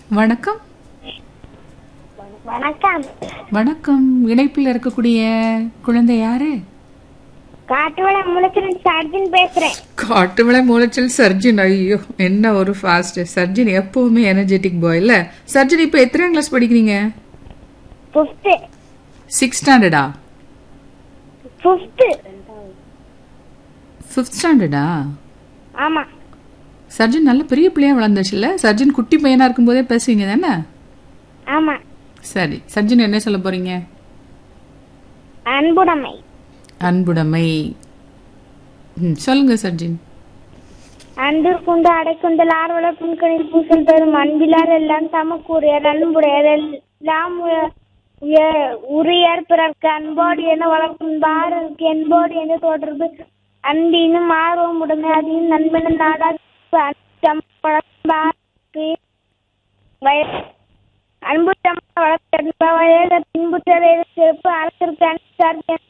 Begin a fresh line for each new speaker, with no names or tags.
வணக்கம்
வணக்கம்
வணக்கம் இணைப்பில் இருக்கக்கூடிய குழந்தை யாரு
காட்டுவளை முழுக்கிற சர்ஜன் பேசுறேன்
காட்டுமலை மூலச்சல் சர்ஜின் ஐயோ என்ன ஒரு ஃபாஸ்ட் சர்ஜின் எப்பவுமே எனர்ஜெட்டிக் பாய் இல்ல சர்ஜின் இப்போ எத்தனை கிளாஸ் படிக்கிறீங்க
ஃபிஃப்த்து
சிக்ஸ் ஸ்டாண்டர்டா
ஃபிஃப்த்து
ஃபிஃப்த் ஸ்டாண்டர்டா
ஆமா
சர்ஜன் நல்ல பெரிய பிள்ளையா வளர்ந்துச்சுல்ல சர்ஜன் குட்டி பையனா இருக்கும்போதே பேசுவீங்க தானே
ஆமா
சரி சர்ஜன் என்ன சொல்ல போறீங்க
அன்புடைமை
அன்புடைமை ம், சொல்லுங்க சர்ஜின்
அன்பிற்குண்டு அடைக்குண்டல் ஆர்வல புன்கணில் பூசல் தரும் அன்பிலார் எல்லாம் தமக்குரியர் அன்புடையர் எல்லாம் உய- உய- உரியர் பிறர்க்கு அன்போடு என வளர்க்கும் பாரருக்கு என்போடு என தொடர்பு அன்பினும் ஆர்வம் உடைமை அதையும் நண்பனும் நாடா வளர்க்கும் பாரருக்கு வய- அன்பு வளர்த்த வயத பின்புற்ற சிறப்பு அரசிற்கு அனுசார்